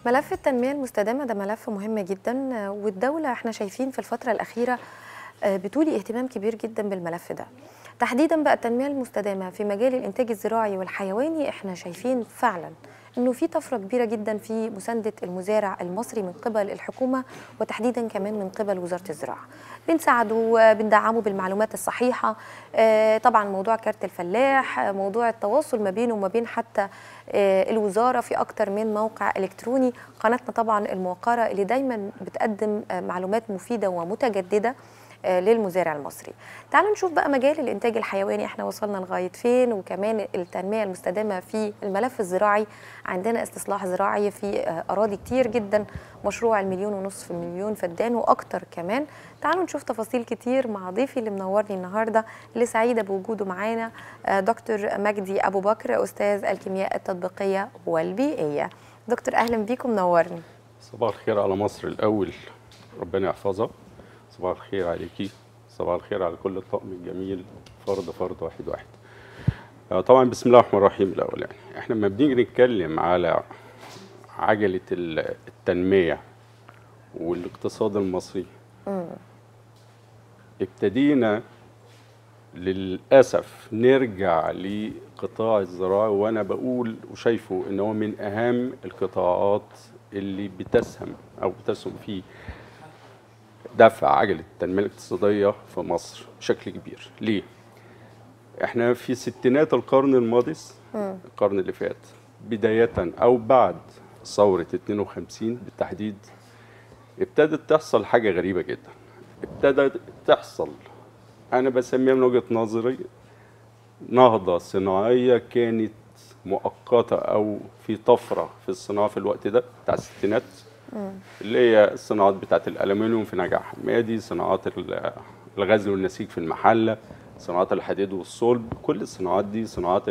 ملف التنمية المستدامة ده ملف مهم جدا والدولة احنا شايفين في الفترة الأخيرة بتولي اهتمام كبير جدا بالملف ده تحديدا بقى التنمية المستدامة في مجال الإنتاج الزراعي والحيواني احنا شايفين فعلا انه في طفره كبيره جدا في مسانده المزارع المصري من قبل الحكومه وتحديدا كمان من قبل وزاره الزراعه. بنساعده بندعمه بالمعلومات الصحيحه طبعا موضوع كارت الفلاح موضوع التواصل ما بينه وما بين حتى الوزاره في اكتر من موقع الكتروني قناتنا طبعا الموقره اللي دايما بتقدم معلومات مفيده ومتجدده للمزارع المصري تعالوا نشوف بقى مجال الانتاج الحيواني احنا وصلنا لغايه فين وكمان التنميه المستدامه في الملف الزراعي عندنا استصلاح زراعي في اراضي كتير جدا مشروع المليون ونصف مليون فدان واكتر كمان تعالوا نشوف تفاصيل كتير مع ضيفي اللي منورني النهارده اللي سعيده بوجوده معانا دكتور مجدي ابو بكر استاذ الكيمياء التطبيقيه والبيئيه دكتور اهلا بيكم منورني صباح الخير على مصر الاول ربنا يحفظها صباح الخير عليكي صباح الخير على كل الطقم الجميل فرد فرد واحد واحد طبعا بسم الله الرحمن الرحيم الاول يعني احنا لما بنيجي نتكلم على عجله التنميه والاقتصاد المصري ابتدينا للاسف نرجع لقطاع الزراعه وانا بقول وشايفه ان هو من اهم القطاعات اللي بتسهم او بتسهم في دفع عجله التنميه الاقتصاديه في مصر بشكل كبير ليه احنا في ستينات القرن الماضي القرن اللي فات بدايه او بعد ثوره 52 بالتحديد ابتدت تحصل حاجه غريبه جدا ابتدت تحصل انا بسميها من وجهه نظري نهضه صناعيه كانت مؤقته او في طفره في الصناعه في الوقت ده بتاع الستينات اللي هي الصناعات بتاعت الالومنيوم في نجع حمادي صناعات الغزل والنسيج في المحله صناعات الحديد والصلب كل الصناعات دي صناعات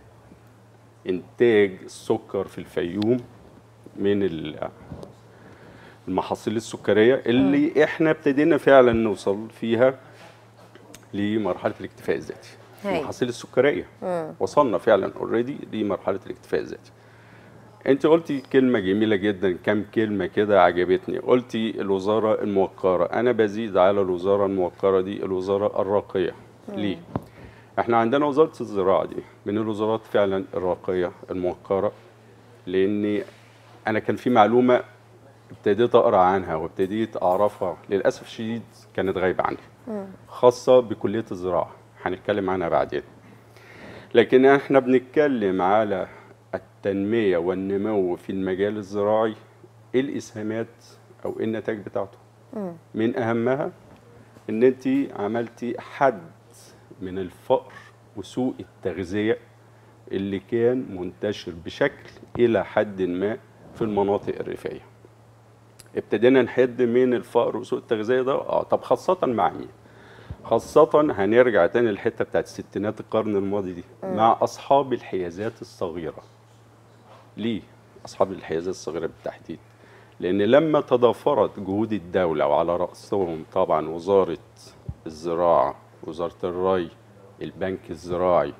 انتاج السكر في الفيوم من المحاصيل السكريه اللي م. احنا ابتدينا فعلا نوصل فيها لمرحله الاكتفاء الذاتي المحاصيل السكريه م. وصلنا فعلا اوريدي لمرحله الاكتفاء الذاتي انت قلتي كلمه جميله جدا كم كلمه كده عجبتني قلتي الوزاره الموقره انا بزيد على الوزاره الموقره دي الوزاره الراقيه مم. ليه احنا عندنا وزاره الزراعه دي من الوزارات فعلا الراقيه الموقره لان انا كان في معلومه ابتديت اقرا عنها وابتديت اعرفها للاسف الشديد كانت غايبه عني مم. خاصه بكليه الزراعه هنتكلم عنها بعدين لكن احنا بنتكلم على التنمية والنمو في المجال الزراعي ايه الاسهامات او ايه النتائج بتاعته م. من اهمها ان انت عملتي حد من الفقر وسوء التغذية اللي كان منتشر بشكل الى حد ما في المناطق الريفية ابتدينا نحد من الفقر وسوء التغذية ده اه طب خاصة مع مين خاصة هنرجع تاني للحتة بتاعت ستينات القرن الماضي دي م. مع أصحاب الحيازات الصغيرة ليه أصحاب الحيازات الصغيرة بالتحديد لأن لما تضافرت جهود الدولة وعلى رأسهم طبعا وزارة الزراعة وزارة الري البنك الزراعي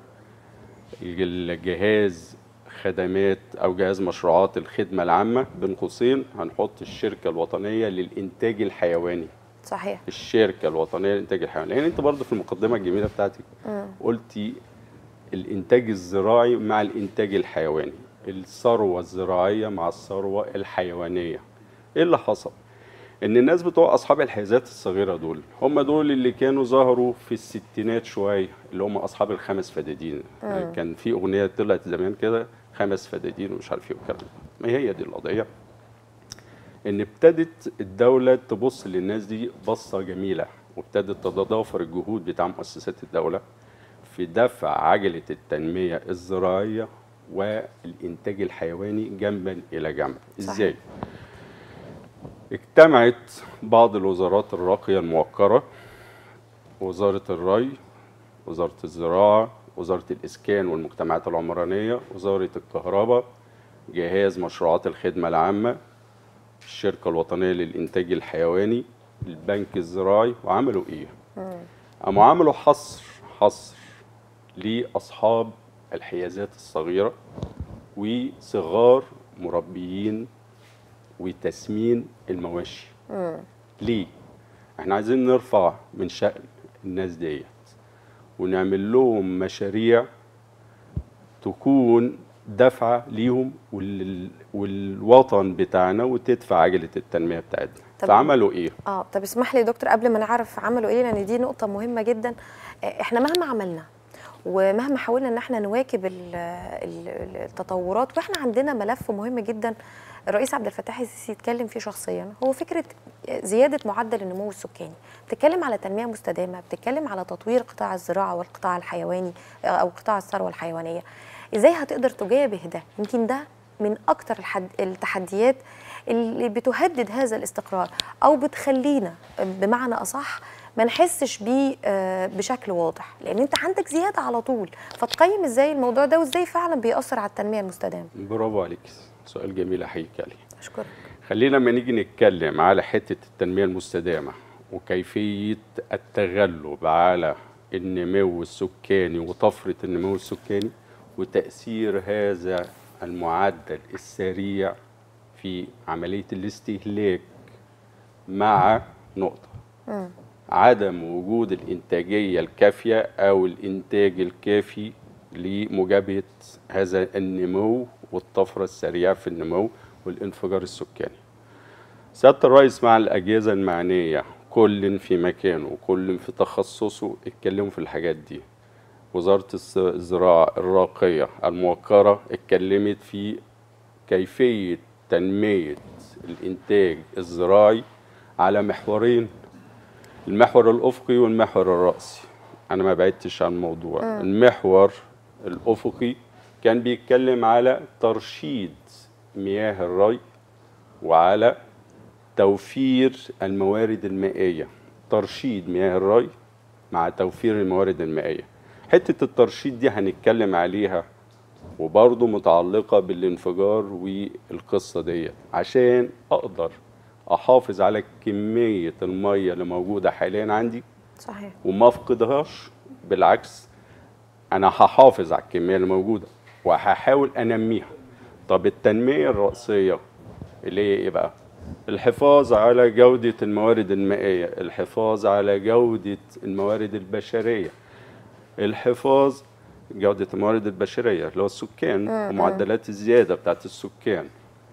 الجهاز خدمات أو جهاز مشروعات الخدمة العامة بين قوسين هنحط الشركة الوطنية للإنتاج الحيواني صحيح الشركة الوطنية للإنتاج الحيواني لأن أنت برضه في المقدمة الجميلة بتاعتك م. قلتي الإنتاج الزراعي مع الإنتاج الحيواني الثروة الزراعية مع الثروة الحيوانية ايه اللي حصل ان الناس بتوع اصحاب الحيازات الصغيرة دول هم دول اللي كانوا ظهروا في الستينات شوية اللي هم اصحاب الخمس فدادين يعني كان في اغنية طلعت زمان كده خمس فدادين ومش عارف ايه والكلام ما هي دي القضية ان ابتدت الدولة تبص للناس دي بصة جميلة وابتدت تتضافر الجهود بتاع مؤسسات الدولة في دفع عجلة التنمية الزراعية والإنتاج الحيواني جنبا إلى جنب إزاي؟ اجتمعت بعض الوزارات الراقية الموقرة وزارة الري وزارة الزراعة وزارة الإسكان والمجتمعات العمرانية وزارة الكهرباء جهاز مشروعات الخدمة العامة الشركة الوطنية للإنتاج الحيواني البنك الزراعي وعملوا إيه؟ قاموا عملوا حصر حصر لأصحاب الحيازات الصغيرة وصغار مربيين وتسمين المواشي ليه احنا عايزين نرفع من شأن الناس ديت ونعمل لهم مشاريع تكون دفعة ليهم وال... والوطن بتاعنا وتدفع عجلة التنمية بتاعتنا طب- فعملوا ايه اه طب اسمح لي يا دكتور قبل ما نعرف عملوا ايه لان دي نقطه مهمه جدا آه، احنا مهما عملنا ومهما حاولنا ان احنا نواكب ال- ال- التطورات واحنا عندنا ملف مهم جدا الرئيس عبد الفتاح السيسي اتكلم فيه شخصيا هو فكره زياده معدل النمو السكاني بتتكلم على تنميه مستدامه بتتكلم على تطوير قطاع الزراعه والقطاع الحيواني آه، او قطاع الثروه الحيوانيه ازاي هتقدر تجابه ده يمكن ده من اكتر الحد... التحديات اللي بتهدد هذا الاستقرار او بتخلينا بمعنى اصح ما نحسش بيه آه، بشكل واضح لان انت عندك زياده على طول فتقيم ازاي الموضوع ده وازاي فعلا بيأثر على التنميه المستدامه برافو عليك سؤال جميل احييك عليه اشكرك خلينا لما نيجي نتكلم على حتة التنمية المستدامة وكيفية التغلب على النمو السكاني وطفرة النمو السكاني وتأثير هذا المعدل السريع في عملية الاستهلاك مع نقطة عدم وجود الإنتاجية الكافية أو الإنتاج الكافي لمجابهة هذا النمو والطفرة السريعة في النمو والانفجار السكاني سيادة الرئيس مع الأجهزة المعنية كل في مكانه وكل في تخصصه اتكلموا في الحاجات دي وزارة الز- الزراعة الراقية الموقرة اتكلمت في كيفية تنمية الإنتاج الزراعي على محورين المحور الأفقي والمحور الرأسي أنا ما بعدتش عن الموضوع المحور الأفقي كان بيتكلم على ترشيد مياه الري وعلى توفير الموارد المائية ترشيد مياه الري مع توفير الموارد المائية حتة الترشيد دي هنتكلم عليها وبرضه متعلقة بالانفجار والقصة ديت عشان أقدر أحافظ على كمية المية اللي موجودة حاليا عندي صحيح وما افقدهاش بالعكس انا هحافظ على الكميه اللي موجوده وهحاول انميها طب التنميه الرئيسيه اللي هي ايه بقى الحفاظ على جوده الموارد المائيه الحفاظ على جوده الموارد البشريه الحفاظ جوده الموارد البشريه اللي هو السكان ومعدلات الزياده بتاعت السكان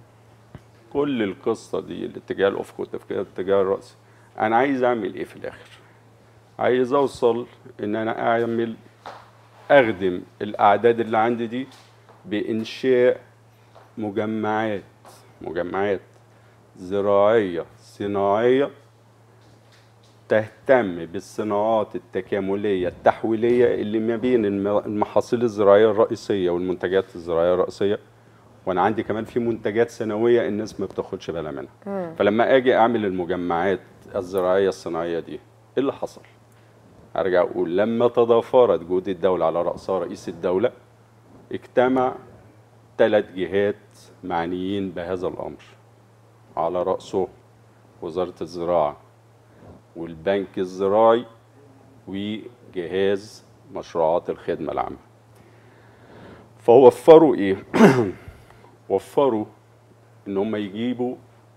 كل القصه دي الاتجاه الافقي والاتجاه الراسي انا عايز اعمل ايه في الاخر عايز اوصل ان انا اعمل اخدم الاعداد اللي عندي دي بانشاء مجمعات مجمعات زراعيه صناعيه تهتم بالصناعات التكامليه التحويليه اللي ما بين الم- المحاصيل الزراعيه الرئيسيه والمنتجات الزراعيه الرئيسيه وانا عندي كمان في منتجات سنويه الناس ما بتاخدش بالها منها فلما اجي اعمل المجمعات الزراعيه الصناعيه دي ايه اللي حصل ارجع اقول لما تضافرت جهود الدوله على راسها رئيس الدوله اجتمع ثلاث جهات معنيين بهذا الامر على راسه وزاره الزراعه والبنك الزراعي وجهاز مشروعات الخدمه العامه فوفروا ايه وفروا ان هم يجيبوا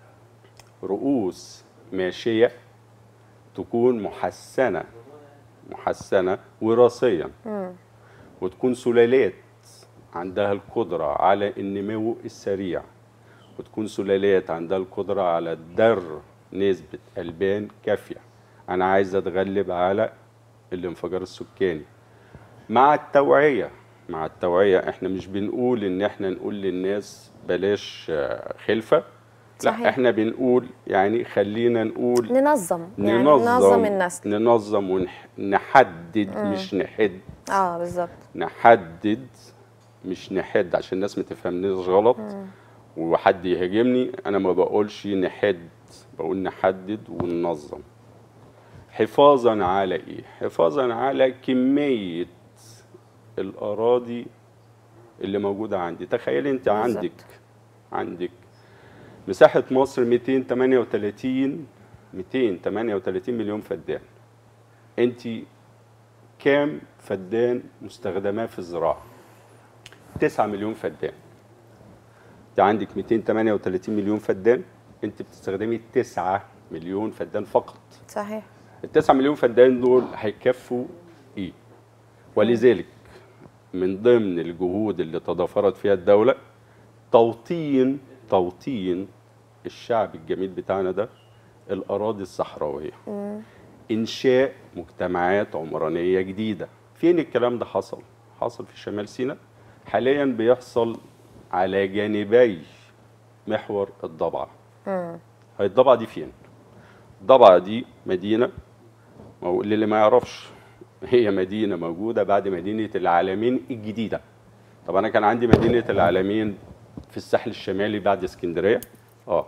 رؤوس ماشيه تكون محسنه محسنه وراثيا وتكون سلالات عندها القدره على النمو السريع وتكون سلالات عندها القدره على در نسبه البان كافيه انا عايز اتغلب على الانفجار السكاني مع التوعيه مع التوعيه احنا مش بنقول ان احنا نقول للناس بلاش آه، خلفه صحيح. لا احنا بنقول يعني خلينا نقول ننظم يعني ننظم ننظم النسل ننظم ونحدد مش نحد اه بالظبط نحدد مش نحد عشان الناس ما تفهمنيش غلط وحد يهاجمني انا ما بقولش نحد بقول نحدد وننظم حفاظا على ايه حفاظا على كميه الاراضي اللي موجوده عندي تخيلي انت بالظبط. عندك عندك مساحه مصر 238 238 مليون فدان انت كام فدان مستخدماه في الزراعه 9 مليون فدان انت عندك 238 مليون فدان انت بتستخدمي 9 مليون فدان فقط صحيح ال 9 مليون فدان دول هيكفوا ايه ولذلك من ضمن الجهود اللي تضافرت فيها الدوله توطين توطين الشعب الجميل بتاعنا ده الاراضي الصحراويه انشاء مجتمعات عمرانيه جديده فين الكلام ده حصل حصل في شمال سيناء حاليا بيحصل على جانبي محور الضبعه هي الضبعه دي فين الضبعه دي مدينه مو- للي ما يعرفش هي مدينه موجوده بعد مدينه العالمين الجديده طب انا كان عندي مدينه العالمين في الساحل الشمالي بعد اسكندريه اه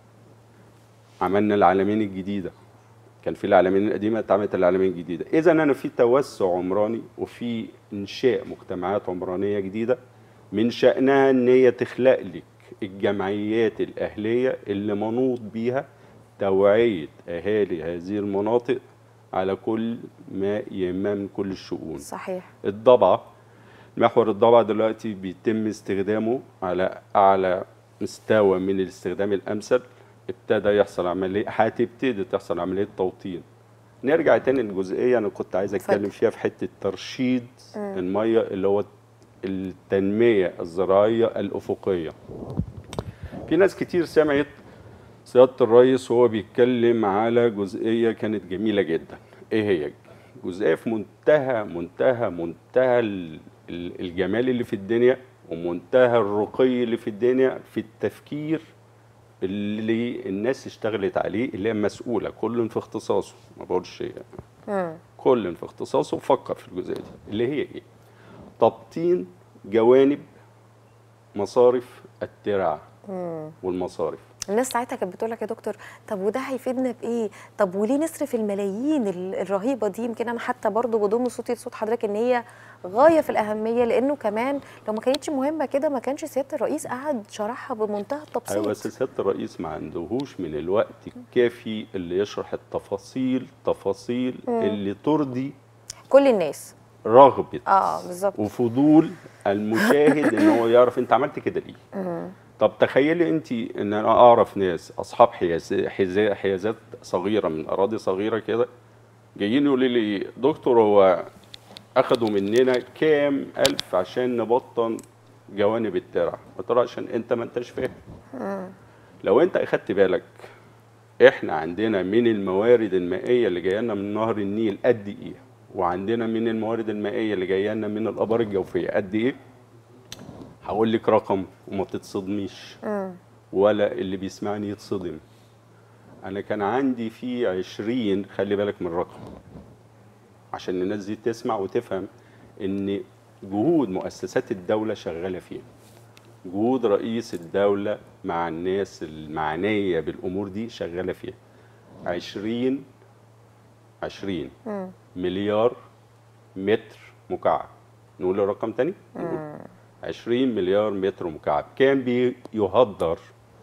عملنا العالمين الجديده كان في العالمين القديمه اتعملت العالمين الجديده اذا انا في توسع عمراني وفي انشاء مجتمعات عمرانيه جديده من شانها ان هي تخلق لك الجمعيات الاهليه اللي منوط بيها توعيه اهالي هذه المناطق على كل ما يهمها من كل الشؤون صحيح الضبعه محور الضبعه دلوقتي بيتم استخدامه على اعلى مستوى من الاستخدام الامثل ابتدى يحصل عمليه هتبتدي تحصل عمليه توطين نرجع تاني للجزئيه انا كنت عايز اتكلم اتفضل. فيها في حته ترشيد الميه اللي هو التنميه الزراعيه الافقيه في ناس كتير سمعت سياده الرئيس وهو بيتكلم على جزئيه كانت جميله جدا ايه هي جزئيه في منتهى منتهى منتهى ال- ال- الجمال اللي في الدنيا ومنتهى الرقي اللي في الدنيا في التفكير اللي الناس اشتغلت عليه اللي هي مسؤوله كل في اختصاصه ما بقولش مم. كل في اختصاصه فكر في الجزئيه دي اللي هي ايه تبطين جوانب مصارف الترع والمصارف الناس ساعتها كانت بتقول لك يا دكتور طب وده هيفيدنا بايه طب وليه نصرف الملايين ال- الرهيبه دي يمكن انا حتى برضو بضم صوتي لصوت حضرتك ان هي غايه في الاهميه لانه كمان لو ما كانتش مهمه كده ما كانش سياده الرئيس قعد شرحها بمنتهى التبسيط ايوه بس سياده الرئيس ما عندهوش من الوقت الكافي اللي يشرح التفاصيل تفاصيل اللي ترضي كل الناس رغبه اه بالظبط وفضول المشاهد ان هو يعرف انت عملت كده ليه طب تخيلي انت ان انا اعرف ناس اصحاب حياز حياز- حيازات صغيره من اراضي صغيره كده جايين يقولوا لي دكتور هو اخدوا مننا كام الف عشان نبطن جوانب الترع قلت له عشان انت ما انتش فاهم لو انت اخدت بالك احنا عندنا من الموارد المائيه اللي جايه لنا من نهر النيل قد ايه وعندنا من الموارد المائيه اللي جايه لنا من الابار الجوفيه قد ايه هقول لك رقم وما تتصدميش ولا اللي بيسمعني يتصدم انا كان عندي في عشرين خلي بالك من الرقم عشان الناس دي تسمع وتفهم ان جهود مؤسسات الدوله شغاله فين جهود رئيس الدولة مع الناس المعنية بالأمور دي شغالة فيها عشرين عشرين مليار متر مكعب نقول الرقم تاني نقول عشرين مليار متر مكعب كان بيهدر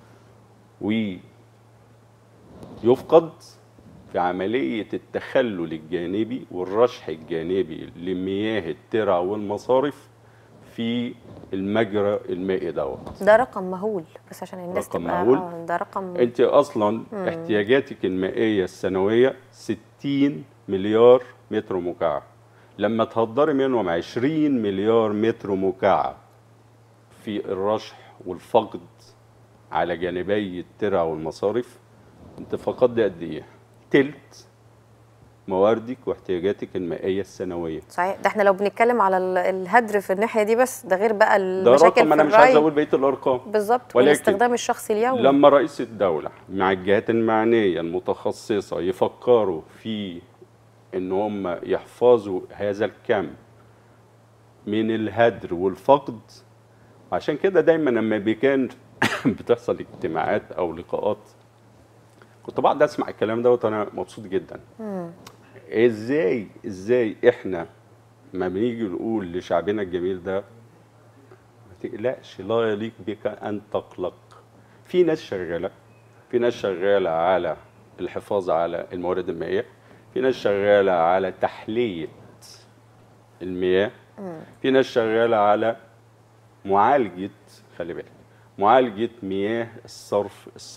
ويفقد في عملية التخلل الجانبي والرشح الجانبي لمياه الترع والمصارف في المجرى المائي دوت ده رقم مهول بس عشان الناس رقم تبقى مهول؟ آه، ده رقم انت اصلا احتياجاتك المائيه السنويه 60 مليار متر مكعب لما تهدري منهم 20 مليار متر مكعب في الرشح والفقد على جانبي الترع والمصارف انت فقدت قد ايه تلت مواردك واحتياجاتك المائيه السنويه صحيح ده احنا لو بنتكلم على ال- الهدر في الناحيه دي بس ده غير بقى ده المشاكل رقم انا في مش عايز الري اقول بقيه الارقام بالظبط ولكن والاستخدام الشخصي اليومي لما رئيس الدولة مع الجهات المعنية المتخصصة يفكروا في ان هم يحفظوا هذا الكم من الهدر والفقد عشان كده دايما لما بكان بتحصل اجتماعات او لقاءات كنت بقعد اسمع الكلام دوت وانا مبسوط جدا ازاي ازاي احنا ما بنيجي نقول لشعبنا الجميل ده ما تقلقش لا يليق بك ان تقلق في ناس شغاله في ناس شغاله على الحفاظ على الموارد المائيه في ناس شغاله على تحليه المياه في ناس شغاله على معالجه خلي بالك معالجه مياه الصرف الصحي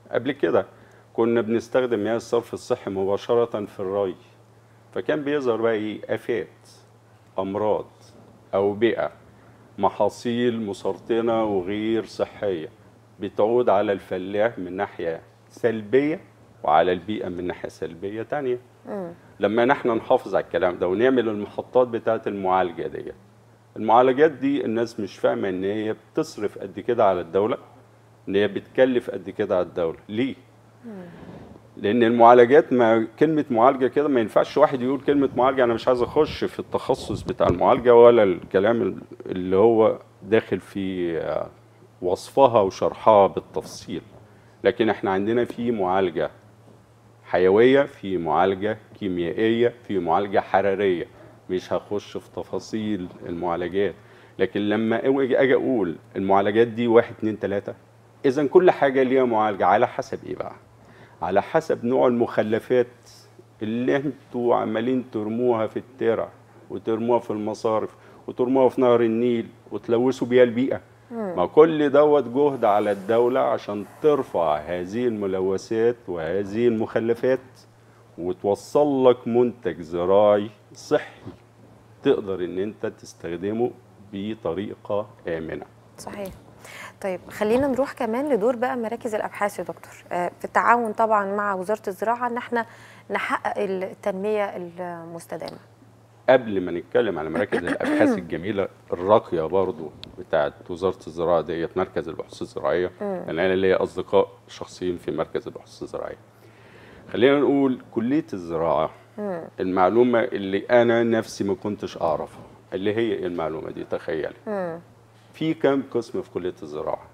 قبل كده كنا بنستخدم مياه الصرف الصحي مباشره في الري فكان بيظهر بقى ايه افات امراض اوبئه محاصيل مسرطنه وغير صحيه بتعود على الفلاح من ناحيه سلبيه وعلى البيئه من ناحيه سلبيه تانية لما نحن نحافظ على الكلام ده ونعمل المحطات بتاعه المعالجه دي المعالجات دي الناس مش فاهمه ان هي بتصرف قد كده على الدوله ان هي بتكلف قد كده على الدوله ليه لان المعالجات ما كلمه معالجه كده ما ينفعش واحد يقول كلمه معالجه انا مش عايز اخش في التخصص بتاع المعالجه ولا الكلام اللي هو داخل في آه، وصفها وشرحها بالتفصيل لكن احنا عندنا في معالجه حيويه في معالجه كيميائيه في معالجه حراريه مش هخش في تفاصيل المعالجات لكن لما اجي أجي اقول المعالجات دي واحد اتنين تلاته اذا كل حاجه ليها معالجه على حسب ايه بقى على حسب نوع المخلفات اللي انتوا عمالين ترموها في الترع وترموها في المصارف وترموها في نهر النيل وتلوثوا بيها البيئه ما كل دوت جهد على الدوله عشان ترفع هذه الملوثات وهذه المخلفات وتوصل لك منتج زراعي صحي تقدر ان انت تستخدمه بطريقه امنه صحيح طيب خلينا نروح كمان لدور بقى مراكز الابحاث يا دكتور آه، في التعاون طبعا مع وزاره الزراعه ان احنا نحقق التنميه المستدامه قبل ما نتكلم على مراكز الابحاث الجميله الراقيه برضو بتاعت وزاره الزراعه ديت مركز البحوث الزراعيه لان انا ليا اصدقاء شخصيين في مركز البحوث الزراعيه خلينا نقول كليه الزراعه المعلومه اللي انا نفسي ما كنتش اعرفها اللي هي ايه المعلومه دي تخيلي في كام قسم في كليه الزراعه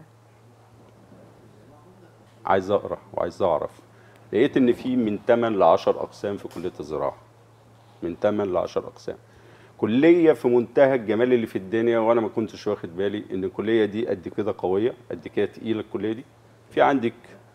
عايز اقرا وعايز اعرف لقيت ان في من 8 ل 10 اقسام في كليه الزراعه من 8 ل 10 اقسام كليه في منتهى الجمال اللي في الدنيا وانا ما كنتش واخد بالي ان الكليه دي قد كده قويه قد كده تقيله الكليه دي في عندك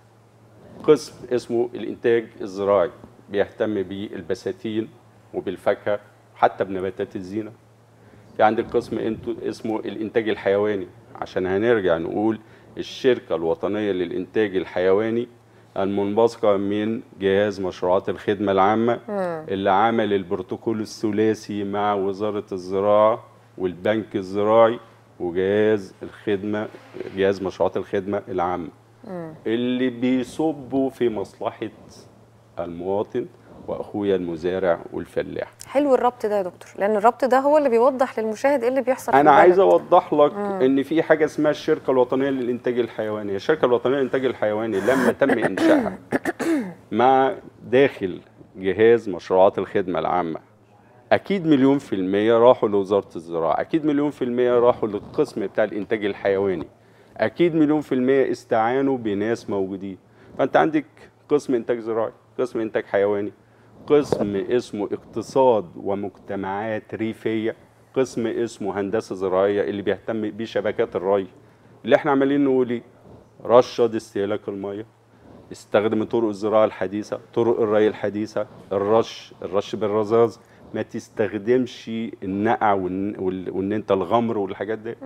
قسم اسمه الانتاج الزراعي بيهتم بالبساتين وبالفاكهه حتى بنباتات الزينه في عندك قسم انتو اسمه الانتاج الحيواني عشان هنرجع نقول الشركه الوطنيه للانتاج الحيواني المنبثقه من جهاز مشروعات الخدمه العامه اللي عمل البروتوكول الثلاثي مع وزاره الزراعه والبنك الزراعي وجهاز الخدمه جهاز مشروعات الخدمه العامه اللي بيصبوا في مصلحه المواطن واخويا المزارع والفلاح حلو الربط ده يا دكتور لان الربط ده هو اللي بيوضح للمشاهد ايه اللي بيحصل في انا عايز البلد. اوضح لك ان في حاجه اسمها الشركه الوطنيه للانتاج الحيواني الشركه الوطنيه للانتاج الحيواني لما تم انشائها مع داخل جهاز مشروعات الخدمه العامه اكيد مليون في المية راحوا لوزارة الزراعة اكيد مليون في المية راحوا للقسم بتاع الانتاج الحيواني اكيد مليون في المية استعانوا بناس موجودين فانت عندك قسم انتاج زراعي قسم انتاج حيواني قسم اسمه اقتصاد ومجتمعات ريفية قسم اسمه هندسة زراعية اللي بيهتم بشبكات الري اللي احنا عمالين نقول ايه رشد استهلاك المية استخدم طرق الزراعة الحديثة طرق الري الحديثة الرش الرش بالرذاذ ما تستخدمش النقع وان, وال- وان انت الغمر والحاجات دي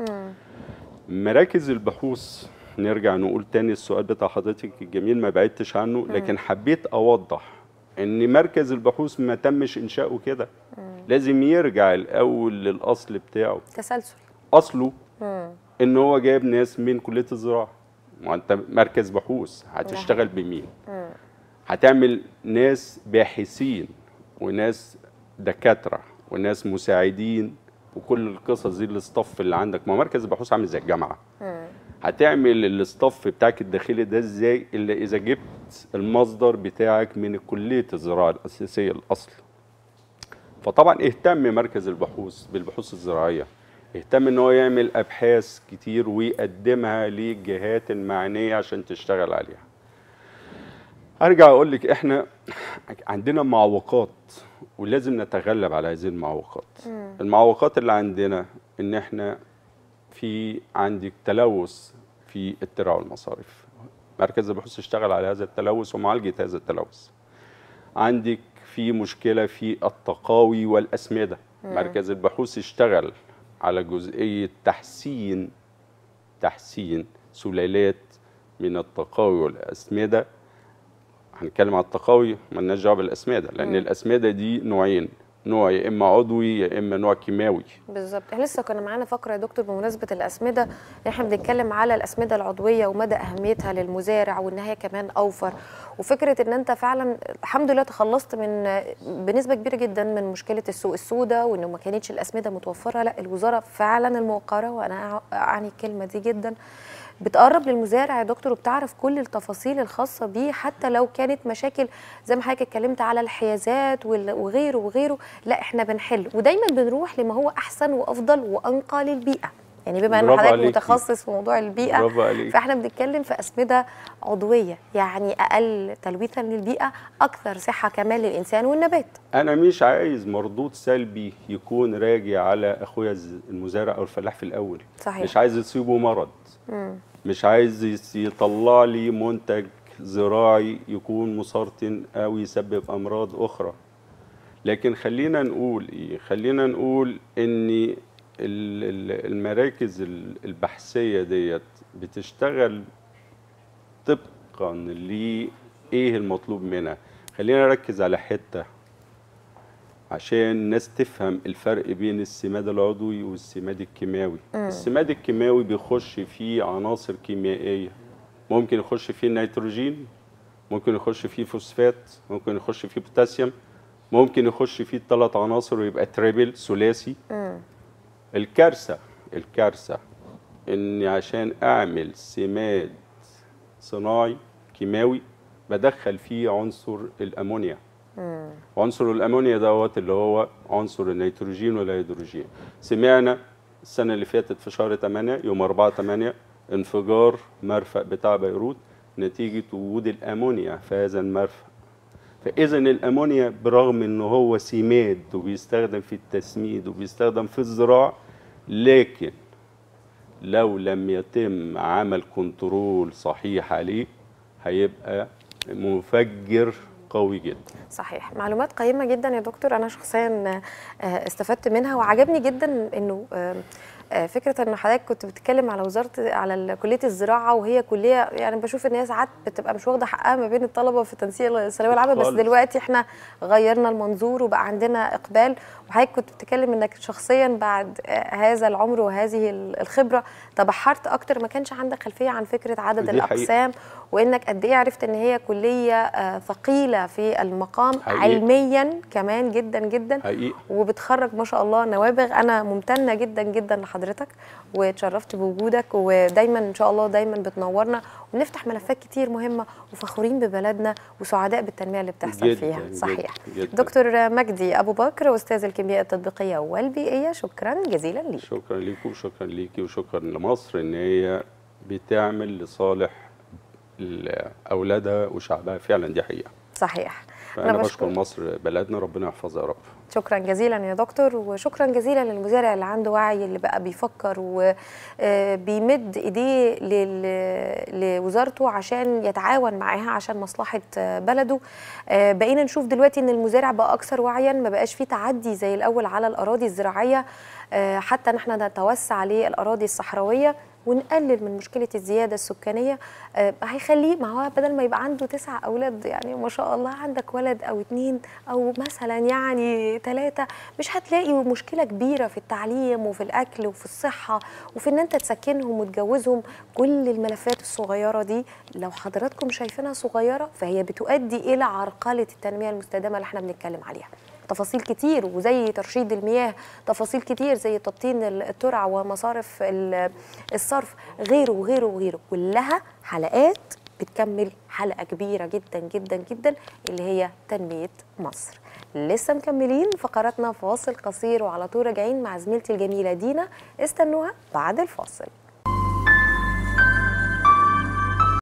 مراكز البحوث نرجع نقول تاني السؤال بتاع حضرتك الجميل ما بعدتش عنه لكن حبيت اوضح ان مركز البحوث ما تمش انشاؤه كده لازم يرجع الاول للاصل بتاعه تسلسل اصله ان هو جايب ناس من كليه الزراعه ما انت مركز بحوث هتشتغل بمين هتعمل ناس باحثين وناس دكاتره وناس مساعدين وكل القصص دي الاستاف اللي عندك ما مركز البحوث عامل زي الجامعه هتعمل الاستاف بتاعك الداخلي ده ازاي الا اذا جبت المصدر بتاعك من كليه الزراعه الاساسيه الاصل فطبعا اهتم مركز البحوث بالبحوث الزراعيه اهتم ان هو يعمل ابحاث كتير ويقدمها للجهات المعنيه عشان تشتغل عليها ارجع اقول لك احنا عندنا معوقات ولازم نتغلب على هذه المعوقات المعوقات اللي عندنا ان احنا في عندك تلوث في الترع والمصارف مركز البحوث اشتغل على هذا التلوث ومعالجه هذا التلوث عندك في مشكله في التقاوي والاسمده مركز البحوث اشتغل على جزئيه تحسين تحسين سلالات من التقاوي والاسمده هنتكلم على التقاوي مالناش دعوه بالاسمده لان مم. الاسمده دي نوعين نوع يا اما عضوي يا اما نوع كيماوي بالظبط احنا لسه كنا معانا فقره يا دكتور بمناسبه الاسمده احنا بنتكلم على الاسمده العضويه ومدى اهميتها للمزارع وان هي كمان اوفر وفكره ان انت فعلا الحمد لله تخلصت من بنسبه كبيره جدا من مشكله السوق السوداء وانه ما كانتش الاسمده متوفره لا الوزاره فعلا الموقره وانا اعني الكلمه دي جدا بتقرب للمزارع يا دكتور وبتعرف كل التفاصيل الخاصه بيه حتى لو كانت مشاكل زي ما حضرتك اتكلمت على الحيازات وال- وغيره وغيره لا احنا بنحل ودايما بنروح لما هو احسن وافضل وانقى للبيئه يعني بما ان برافو حضرتك عليكي. متخصص في موضوع البيئه برافو عليك فاحنا بنتكلم في اسمده عضويه يعني اقل تلويثا للبيئه اكثر صحه كمان للانسان والنبات انا مش عايز مردود سلبي يكون راجع على اخويا الز- المزارع او الفلاح في الاول صحيح مش عايز يصيبه مرض مم. مش عايز يس- يطلع لي منتج زراعي يكون مسرطن او يسبب امراض اخرى لكن خلينا نقول ايه خلينا نقول ان ال- ال- المراكز ال- البحثيه ديت بتشتغل طبقا لايه المطلوب منها خلينا نركز على حته عشان الناس تفهم الفرق بين السماد العضوي والسماد الكيماوي السماد الكيماوي بيخش فيه عناصر كيميائيه ممكن يخش فيه نيتروجين ممكن يخش فيه فوسفات ممكن يخش فيه بوتاسيوم ممكن يخش فيه الثلاث عناصر ويبقى تريبل ثلاثي مم. الكارثه الكارثه اني عشان اعمل سماد صناعي كيماوي بدخل فيه عنصر الامونيا مم. عنصر الامونيا دوت اللي هو عنصر النيتروجين والهيدروجين سمعنا السنه اللي فاتت في شهر 8 يوم 4 8 انفجار مرفأ بتاع بيروت نتيجه وجود الامونيا في هذا المرفأ فاذا الامونيا برغم ان هو سماد وبيستخدم في التسميد وبيستخدم في الزراعه لكن لو لم يتم عمل كنترول صحيح عليه هيبقى مفجر قوي جدا صحيح معلومات قيمة جدا يا دكتور أنا شخصيا آه، استفدت منها وعجبني جدا إنه آه، آه، فكرة إن حضرتك كنت بتتكلم على وزارة على ال- كلية الزراعة وهي كلية يعني بشوف إن هي ساعات بتبقى مش واخدة حقها ما بين الطلبة في تنسيق الثانوية العامة بس خالص. دلوقتي إحنا غيرنا المنظور وبقى عندنا إقبال وحضرتك كنت بتتكلم إنك شخصيا بعد آه، هذا العمر وهذه ال- الخبرة تبحرت أكتر ما كانش عندك خلفية عن فكرة عدد دي حقيقة. الأقسام وإنك قد إيه عرفت إن هي كلية آه، ثقيلة في المقام حقيقي. علميا كمان جدا جدا حقيقي وبتخرج ما شاء الله نوابغ انا ممتنه جدا جدا لحضرتك واتشرفت بوجودك ودايما ان شاء الله دايما بتنورنا وبنفتح ملفات كتير مهمه وفخورين ببلدنا وسعداء بالتنميه اللي بتحصل جداً، فيها جداً، صحيح جداً. دكتور مجدي ابو بكر استاذ الكيمياء التطبيقيه والبيئيه شكرا جزيلا ليك شكرا ليكم وشكرا ليكي وشكرا لمصر ان هي بتعمل لصالح ال- اولادها وشعبها فعلا دي حقيقه صحيح فانا أنا بشكر بشكر- مصر بلدنا ربنا يحفظها يا رب شكرا جزيلا يا دكتور وشكرا جزيلا للمزارع اللي عنده وعي اللي بقى بيفكر وبيمد ايديه لل- لوزارته عشان يتعاون معاها عشان مصلحه آه، بلده آه، بقينا نشوف دلوقتي ان المزارع بقى اكثر وعيا ما بقاش فيه تعدي زي الاول على الاراضي الزراعيه آه، حتى ان احنا نتوسع للاراضي الصحراويه ونقلل من مشكله الزياده السكانيه آه، هيخليه ما هو بدل ما يبقى عنده تسع اولاد يعني ما شاء الله عندك ولد او اتنين او مثلا يعني ثلاثه مش هتلاقي مشكله كبيره في التعليم وفي الاكل وفي الصحه وفي ان انت تسكنهم وتجوزهم كل الملفات الصغيره دي لو حضراتكم شايفينها صغيره فهي بتؤدي الى عرقله التنميه المستدامه اللي احنا بنتكلم عليها تفاصيل كتير وزي ترشيد المياه تفاصيل كتير زي تبطين الترع ومصارف ال- الصرف غيره وغيره وغيره كلها حلقات بتكمل حلقة كبيرة جدا جدا جدا اللي هي تنمية مصر لسه مكملين فقراتنا فاصل قصير وعلى طول راجعين مع زميلتي الجميلة دينا استنوها بعد الفاصل